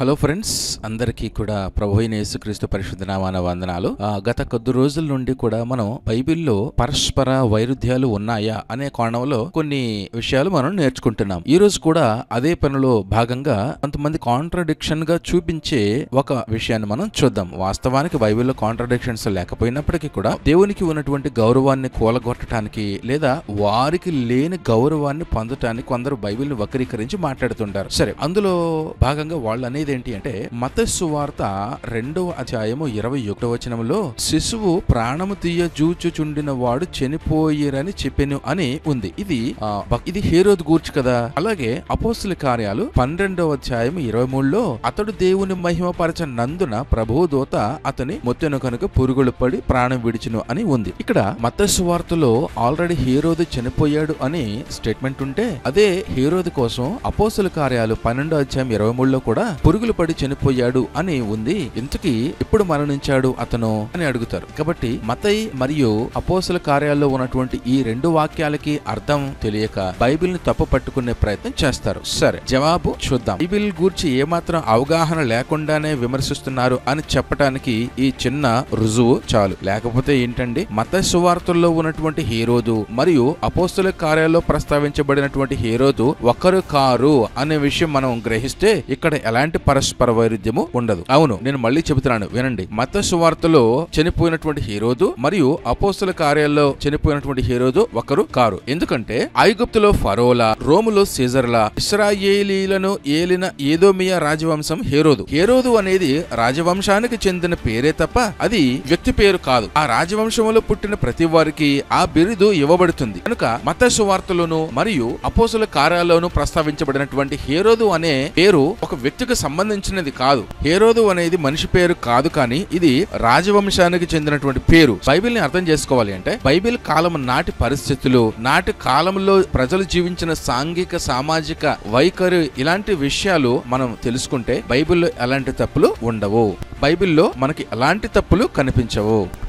hello friends అందరికీ కూడా ప్రభు అయిన యేసుక్రీస్తు పరిశుద్ధ నామాన వందనాలు ఆ, గత కొద్ది రోజుల నుండి కూడా మనం బైబిల్లో పరస్పర వైరుధ్యాలు ఉన్నాయా అనే కోణంలో కొన్ని విషయాలు మనం నేర్చుకుంటున్నాం ఈ రోజు కూడా అదే పనిలో భాగంగా కొంతమంది కాంట్రడిక్షన్ గా చూపించే ఒక విషయాన్ని మనం చూద్దాం వాస్తవానికి బైబిల్లో కాంట్రడిక్షన్స్ లేకపోయినప్పటికీ కూడా దేవునికి ఉన్నటువంటి గౌరవాన్ని కూలగొట్టడానికి లేదా వారికి లేని గౌరవాన్ని పొందటానికి కొందరు బైబిల్ని వక్రీకరించి మాట్లాడుతుంటారు సరే అందులో భాగంగా వాళ్ళు అనేది ఏంటి అంటే మత సువార్త రెండవ అధ్యాయము ఇరవై ఒకటో వచనంలో శిశువు ప్రాణము తీయ జూచుచుండిన వాడు చనిపోయిరని చెప్పెను అని ఉంది ఇది ఆ, భక్- ఇది హేరోద్ గూర్చు కదా అలాగే అపోస్తుల కార్యాలు పన్నెండవ అధ్యాయం ఇరవై మూడులో అతడు దేవుని మహిమపరచ నందున ప్రభువు దూత అతని మొత్తెను కనుక పురుగులు పడి ప్రాణం విడిచును అని ఉంది ఇక్కడ మత సువార్తలో ఆల్రెడీ హీరోదు చనిపోయాడు అని స్టేట్మెంట్ ఉంటే అదే హీరోదు కోసం అపోస్తుల కార్యాలు పన్నెండో అధ్యాయం ఇరవై మూడులో కూడా పురుగులు పడి చనిపోయాడు అని ఉంది ఇంతకీ ఎప్పుడు మరణించాడు అతను అని అడుగుతారు కాబట్టి మతై మరియు అపోస్తుల కార్యాల్లో ఉన్నటువంటి ఈ రెండు వాక్యాలకి అర్థం తెలియక బైబిల్ ని తప్పు పట్టుకునే ప్రయత్నం చేస్తారు సరే జవాబు చూద్దాం బైబిల్ గూర్చి ఏమాత్రం అవగాహన లేకుండానే విమర్శిస్తున్నారు అని చెప్పటానికి ఈ చిన్న రుజువు చాలు లేకపోతే ఏంటండి మత సువార్తల్లో ఉన్నటువంటి హీరోదు మరియు అపోస్తుల కార్యాల్లో ప్రస్తావించబడినటువంటి హీరోదు ఒకరు కారు అనే విషయం మనం గ్రహిస్తే ఇక్కడ ఎలాంటి పరస్పర వైరుధ్యము ఉండదు అవును నేను మళ్ళీ చెబుతున్నాను వినండి మత సువార్తలో చనిపోయినటువంటి హీరోదు మరియు అపోస్తుల కార్యాల్లో చనిపోయినటువంటి హీరోదు ఒకరు కారు ఎందుకంటే ఐగుప్తులో ఫరోలా రోములో సీజర్లా ఇస్రాయేలీలను ఏలిన ఏదోమియా రాజవంశం హేరోదు హేరోదు అనేది రాజవంశానికి చెందిన పేరే తప్ప అది వ్యక్తి పేరు కాదు ఆ రాజవంశంలో పుట్టిన ప్రతి వారికి ఆ బిరుదు ఇవ్వబడుతుంది కనుక మత సువార్తలోను మరియు అపోసుల కార్యాల్లోను ప్రస్తావించబడినటువంటి హేరోదు అనే పేరు ఒక వ్యక్తికి సంబంధించినది కాదు హేరోదు అనేది మనిషి పేరు కాదు కానీ ఇది రాజవంశానికి చెందినటువంటి పేరు బైబిల్ ని అర్థం చేసుకోవాలి అంటే బైబిల్ కాలం నాటి పరిస్థితులు నాటి కాలంలో ప్రజలు జీవించిన సాంఘిక సామాజిక వైఖరి ఇలాంటి విషయాలు మనం తెలుసుకుంటే బైబిల్లో ఎలాంటి తప్పులు ఉండవు బైబిల్లో మనకి ఎలాంటి తప్పులు కనిపించవు